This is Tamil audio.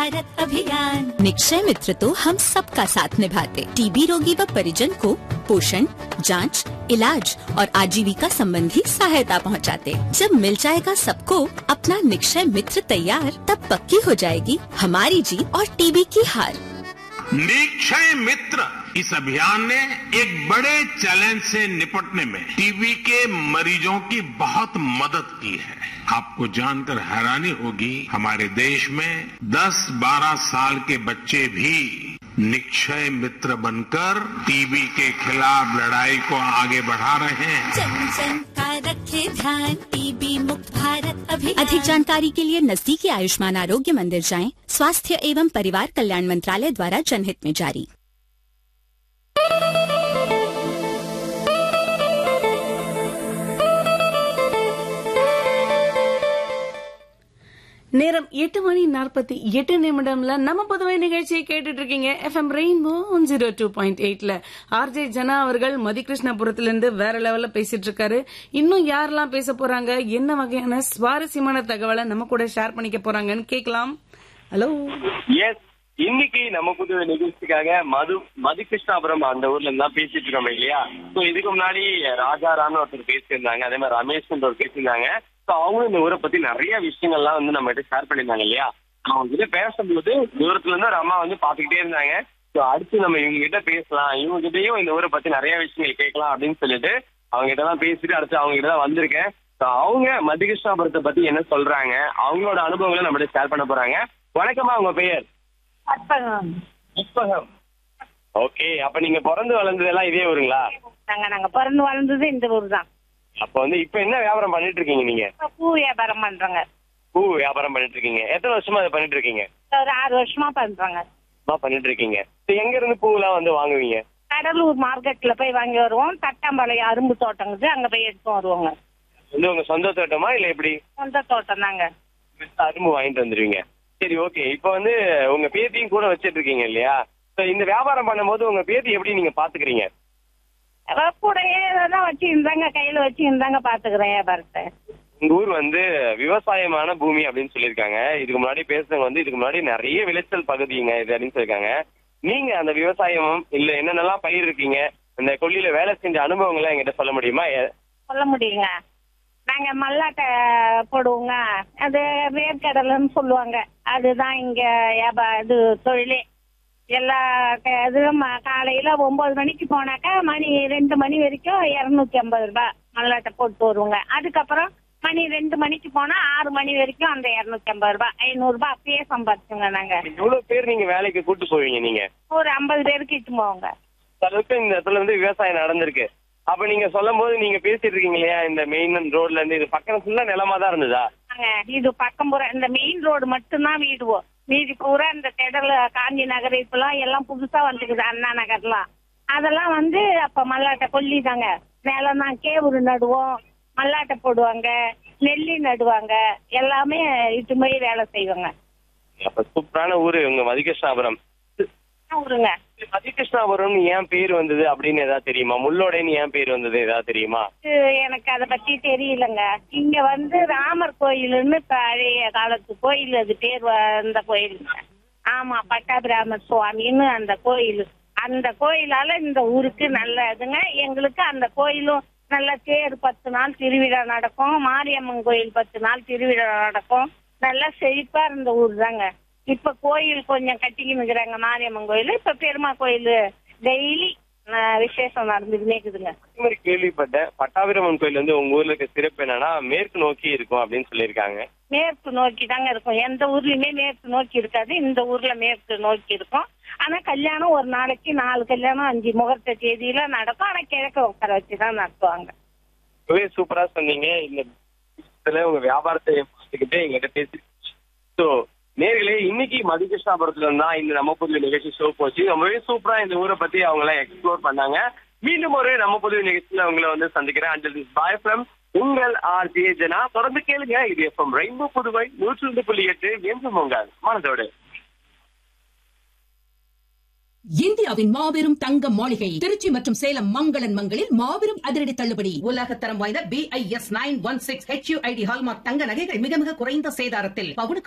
भारत अभियान निक्षय मित्र तो हम सबका साथ निभाते टीबी रोगी व परिजन को पोषण जांच, इलाज और आजीविका संबंधी सहायता पहुंचाते। जब मिल जाएगा सबको अपना निक्षय मित्र तैयार तब पक्की हो जाएगी हमारी जीत और टीबी की हार निक्षय मित्र इस अभियान ने एक बड़े चैलेंज से निपटने में टीबी के मरीजों की बहुत मदद की है आपको जानकर हैरानी होगी हमारे देश में 10-12 साल के बच्चे भी निक्षय मित्र बनकर टीबी के खिलाफ लड़ाई को आगे बढ़ा रहे हैं जन जन का रखे ध्यान टीबी मुक्त भारत अभियान अधिक जानकारी के लिए नजदीकी आयुष्मान आरोग्य मंदिर जाएं स्वास्थ्य एवं परिवार कल्याण मंत्रालय द्वारा जनहित में जारी நேரம் எட்டு மணி நாற்பத்தி எட்டு நிமிடம்ல நம்ம புதுவை நிகழ்ச்சியை கேட்டுட்டு இருக்கீங்க FM rainbow one zero two point எயிட்ல ஆர்ஜே ஜனா அவர்கள் மதிகிருஷ்ணபுரத்துல இருந்து வேற லெவல்ல பேசிட்டு இருக்காரு இன்னும் யாரெல்லாம் பேச போறாங்க என்ன வகையான சுவாரஸ்யமான தகவலை நம்ம கூட ஷேர் பண்ணிக்க போறாங்கன்னு கேட்கலாம் ஹலோ எஸ் இன்னைக்கு நம்ம புது நிகழ்ச்சிக்காக மது மதுகிருஷ்ணாபுரம் அந்த ஊர்ல இருந்தா பேசிட்டு இருக்கோம் இல்லையா சோ இதுக்கு முன்னாடி ராஜாராம்னு ஒருத்தர் பேசியிருந்தாங்க அதே மாதிரி ரமேஷ் ஒரு பேசியிருந்தாங்க சோ அவங்களும் இந்த ஊரை பத்தி நிறைய விஷயங்கள்லாம் வந்து நம்ம கிட்ட ஷேர் பண்ணியிருந்தாங்க இல்லையா அவங்க கிட்ட பேசும்போது தூரத்துல இருந்து ஒரு அம்மா வந்து பாத்துக்கிட்டே இருந்தாங்க சோ அடுத்து நம்ம இவங்க கிட்ட பேசலாம் இவங்க கிட்டயும் இந்த ஊரை பத்தி நிறைய விஷயங்கள் கேட்கலாம் அப்படின்னு சொல்லிட்டு அவங்க கிட்ட தான் பேசிட்டு அடுத்து அவங்க கிட்ட தான் வந்திருக்கேன் So, அவங்க மதிகிருஷ்ணாபுரத்தை பத்தி என்ன சொல்றாங்க அவங்களோட அனுபவங்களை நம்ம ஷேர் பண்ண போறாங்க வணக்கம்மா உங்க பெயர் புஷ்பகம் ஓகே அப்ப நீங்க பிறந்து வளர்ந்ததெல்லாம் இதே ஊருங்களா நாங்க நாங்க பிறந்து வளர்ந்தது இந்த ஊர் தான் அப்ப வந்து இப்ப என்ன வியாபாரம் பண்ணிட்டு இருக்கீங்க நீங்க இப்ப பூ வியாபாரம் பண்றோங்க பூ வியாபாரம் பண்ணிட்டு இருக்கீங்க எத்தனை வருஷமா அதை பண்ணிட்டு இருக்கீங்க ஒரு ஆறு வருஷமா பண்றோங்க சும்மா பண்ணிட்டு இருக்கீங்க So, எங்க இருந்து பூவெல்லாம் வந்து வாங்குவீங்க கடலூர் மார்க்கெட்ல போய் வாங்கி வருவோம் தட்டாம்பாளையம் அரும்பு தோட்டங்குது அங்க போய் எடுத்து வருவோங்க வந்து உங்க சொந்த தோட்டமா இல்ல எப்படி சொந்த தோட்டம் தாங்க அரும்பு வாங்கிட்டு வந்துருவீங்க சரி ஓகே இப்ப வந்து உங்க பேத்தியும் கூட வச்சிட்டு இருக்கீங்க இல்லையா So, இந்த வியாபாரம் பண்ணும்போது உங்க பேத்தி எப்படி நீங்க பாத்துக்கிறீங்க அவ கூடயே தான் வச்சு இருந்தாங்க கையில வச்சு இருந்தாங்க பாத்துக்கிறேன் வியாபாரத்தை உங்க ஊர் வந்து விவசாயமான பூமி அப்படின்னு சொல்லியிருக்காங்க இதுக்கு முன்னாடி பேசுறவங்க வந்து இதுக்கு முன்னாடி நிறைய விளைச்சல் பகுதிங்க இது அப்படின்னு சொல்லியிருக்காங்க நீங்க அந்த விவசாயம் இல்ல என்னென்னலாம் பயிர் இருக்கீங்க இந்த கொல்லியில வேலை செஞ்ச அனுபவங்களை என்கிட்ட சொல்ல முடியுமா எ- சொல்ல முடியுங்க நாங்க மல்லாட்டை போடுவோங்க அது வேர்க்கடலைன்னு சொல்லுவாங்க அதுதான் இங்க வியாபா இது தொழிலே எல்லா க- இதுவும் ம- காலையில ஒன்பது மணிக்கு போனாக்கா மணி ரெண்டு மணி வரைக்கும் இருநூத்தி ஐம்பது ரூபாய் மல்லாட்டை போட்டு வருவோங்க அதுக்கப்புறம் மணி ரெண்டு மணிக்கு போனா ஆறு மணி வரைக்கும் அந்த இருநூத்தி ஐம்பது ரூபாய் ஐநூறு ரூபாய் அப்பயே சம்பாதிச்சோங்க நாங்க எவ்வளவு பேர் நீங்க வேலைக்கு கூட்டு போவீங்க நீங்க ஒரு ஐம்பது பேருக்கு இட்டு போவோங்க இந்த அளவுக்கு இந்த இடத்துல வந்து விவசாயம் நடந்திருக்கு அப்ப நீங்க சொல்லும் போது நீங்க பேசிட்டு இருக்கீங்க இல்லையா இந்த மெயின் ரோட்ல இருந்து இது பக்கம் ஃபுல்லா நிலமா தான் இருந்ததா நாங்க இது பக்கம் பூரா இந்த மெயின் ரோடு மட்டும்தான் வீடுவோம் மீதி பூரா இந்த திடல காந்தி நகர் இப்பெல்லாம் எல்லாம் புதுசா வந்துக்குது அண்ணா நகர்லாம் அதெல்லாம் வந்து அப்ப மல்லாட்டை கொல்லி தாங்க நிலம் தான் கேவுரு நடுவோம் மல்லாட்டை போடுவாங்க நெல்லி நடுவாங்க எல்லாமே இது மாதிரி வேலை செய்வாங்க அப்ப சூப்பரான ஊரு உங்க மதிகிருஷ்ணாபுரம் ஊருங்க மதிகிருஷ்ணாபுரம் ஏன் பேர் வந்தது அப்படின்னு ஏதாவது தெரியுமா முள்ளோடைன்னு ஏன் பேர் வந்தது ஏதாவது தெரியுமா இது எனக்கு அதை பத்தி தெரியலங்க இங்க வந்து ராமர் கோயில்னு பழைய காலத்து கோயில் அது பேர் வந்த கோயில் ஆமா பட்டாபிராமர் சுவாமின்னு அந்த கோயில் அந்த கோயிலால இந்த ஊருக்கு நல்ல இதுங்க எங்களுக்கு அந்த கோயிலும் நல்ல தேர் பத்து நாள் திருவிழா நடக்கும் மாரியம்மன் கோயில் பத்து நாள் திருவிழா நடக்கும் நல்லா செழிப்பா இருந்த ஊர் தாங்க இப்ப கோயில் கொஞ்சம் கட்டிக்கின்னு இருக்கிறாங்க மாரியம்மன் கோயில் இப்ப பெருமா கோயில் டெய்லி விசேஷம் நடந்துக்கிட்டே இருக்குதுங்க அதே மாதிரி கேள்விப்பட்டேன் பட்டாபிராமன் கோயில் வந்து உங்க ஊர்ல இருக்க சிறப்பு என்னன்னா மேற்கு நோக்கி இருக்கும் அப்படின்னு சொல்லியிருக்காங்க மேற்கு நோக்கி தாங்க இருக்கும் எந்த ஊர்லயுமே மேற்கு நோக்கி இருக்காது இந்த ஊர்ல மேற்கு நோக்கி இருக்கும் ஆனா கல்யாணம் ஒரு நாளைக்கு நாலு கல்யாணம் அஞ்சு முகூர்த்த தேதியில நடக்கும் ஆனா கிழக்க உட்கார வச்சுதான் நடத்துவாங்க ரொம்பவே சூப்பரா சொன்னீங்க இந்த விஷயத்துல உங்க வியாபாரத்தை பார்த்துக்கிட்டு எங்கிட்ட பேசி ஸோ நேர்களே இன்னைக்கு மதிகிருஷ்ணாபுரத்துல இருந்தா இந்த நம்ம புதிய நிகழ்ச்சி ஷோ போச்சு ரொம்பவே சூப்பரா இந்த ஊரை பத்தி அவங்க எல்லாம் எக்ஸ்ப்ளோர் பண்ணாங்க மீண்டும் ஒரு நம்ம புதிய நிகழ்ச்சியில உங்களை வந்து சந்திக்கிறேன் அண்டில் திஸ் பாய் ஃப்ரம் உங்கள் ஆர் ஜே ஜனா தொடர்ந்து கேளுங்க இது எஃப்எம் ரெயின்போ புதுவை நூற்றி ரெண்டு புள்ளி எட்டு என்றும் உங்கள் மனதோடு இந்தியாவின் மாபெரும் தங்க மாளிகை திருச்சி மற்றும் சேலம் மங்களன் மங்களில் மாபெரும் அதிரடி தள்ளுபடி உலக தரம் வாய்ந்த B I S nine one six H hallmark தங்க நகைகள் மிக மிக குறைந்த சேதாரத்தில் பவுனுக்கு